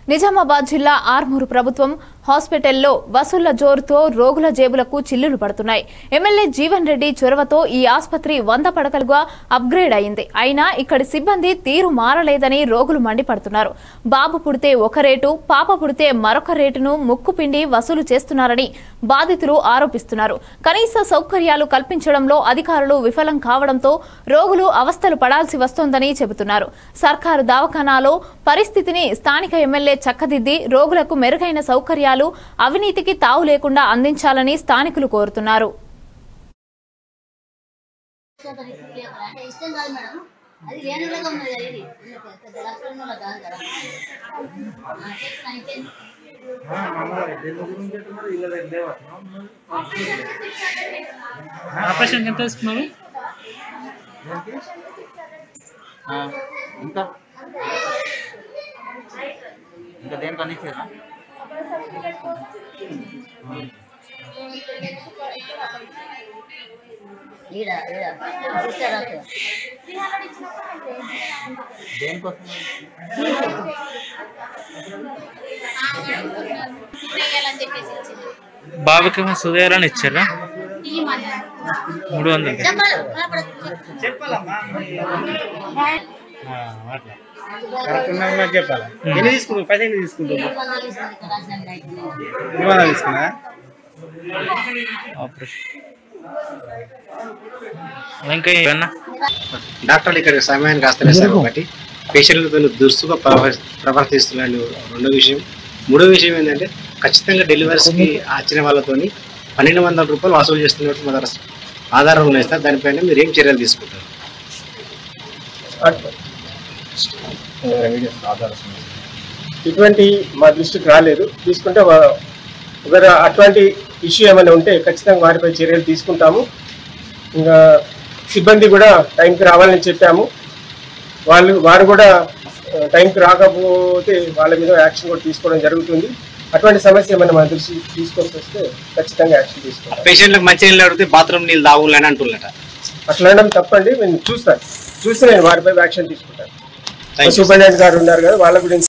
నిజామాబాద్ జిల్లా ఆర్మూరు ప్రభుత్వం హాస్పిటల్లో వసూళ్ల జోరుతో రోగుల జేబులకు చిల్లులు పడుతున్నాయి ఎమ్మెల్యే జీవన్ రెడ్డి చొరవతో ఈ ఆసుపత్రి వంద పడకలుగా అప్గ్రేడ్ అయింది అయినా ఇక్కడి సిబ్బంది తీరు మారలేదని రోగులు మండిపడుతున్నారు బాబు పుడితే ఒక రేటు పాప పుడితే మరొక రేటును ముక్కు పిండి వసూలు చేస్తున్నారని బాధితులు ఆరోపిస్తున్నారు కనీస సౌకర్యాలు కల్పించడంలో అధికారులు విఫలం కావడంతో రోగులు అవస్థలు పడాల్సి వస్తోందని చెబుతున్నారు సర్కారు దవాఖానాలో పరిస్థితిని స్థానిక ఎమ్మెల్యే చక్కదిద్ది రోగులకు మెరుగైన సౌకర్యాలు అవినీతికి తావు లేకుండా అందించాలని స్థానికులు కోరుతున్నారు అంటే ఇష్టం కాదు మేడం అది లేని వాళ్ళగా ఉన్నది కదా ఇది పెద్ద లక్షణం వాళ్ళ కాదు కదా ఆ, చెప్తున్నా, ఇంకేం? ఆపరేషన్ ఎంత తీసుకున్నారు ఆ, ఇంకా ఇంకా దేనికి అన్ని ఇచ్చారా ఈడ ఈడ చూస్తారా అక్కడ? దేనికోసం బాబుకి సుధేరాన్ని ఇచ్చారా మూడు వందలు చెప్పాలి కనపడదు. అట్లా కరెక్ట్ ఉన్నది నాకు చెప్పాలి ఎన్ని తీసుకుంటావు పైసలు ఎన్ని తీసుకుంటావు మూడు వందలు ఇస్తుంది ఇక్కడ రాసిన డైట్. మూడు వందలు తీసుకున్నా ఆపరేషన్ ఇంకా ఏమన్నా డాక్టర్లు ఇక్కడ సమయానికి వస్తలేదు సార్ ఒకటి పేషెంట్లతో దురుసుగా ప్రవ- ప్రవర్తిస్తున్నారు రెండో విషయం మూడో విషయం ఏంటంటే ఖచ్చితంగా డెలివరీస్కి వచ్చిన వాళ్ళతోని పన్నెండు వందల రూపాయలు వసూలు చేస్తున్నట్టు మా దగ్గర ఆధారం ఉన్నాయి సార్ దానిపైన మీరు ఏం చర్యలు తీసుకుంటారు ఇటువంటి మా దృష్టికి రాలేదు తీసుకుంటే వా- ఒకవేళ అటువంటి ఇష్యూ ఏమైనా ఉంటే ఖచ్చితంగా వారిపై చర్యలు తీసుకుంటాము ఇంకా సిబ్బంది కూడా టైంకి రావాలని చెప్పాము వాళ్ళు వారు కూడా ఆ, టైంకి రాకపోతే వాళ్ళ మీద యాక్షన్ కూడా తీసుకోవడం జరుగుతుంది అటువంటి సమస్య ఏమైనా మా దృష్టి తీసుకొచ్చి వస్తే ఖచ్చితంగా యాక్షన్ తీసుకుంటాం పేషెంట్లకు మంచి నీళ్ళు అడిగితే బాత్రూమ్ నీళ్ళు తాగులని అంటున్నట అట్లా అనడం తప్పండి నేను చూస్తాను చూసి నేను వారిపై యాక్షన్ తీసుకుంటాను Thank you. సూపరింటెండెంట్ గారు ఉన్నారు కదా వాళ్ళ గురించి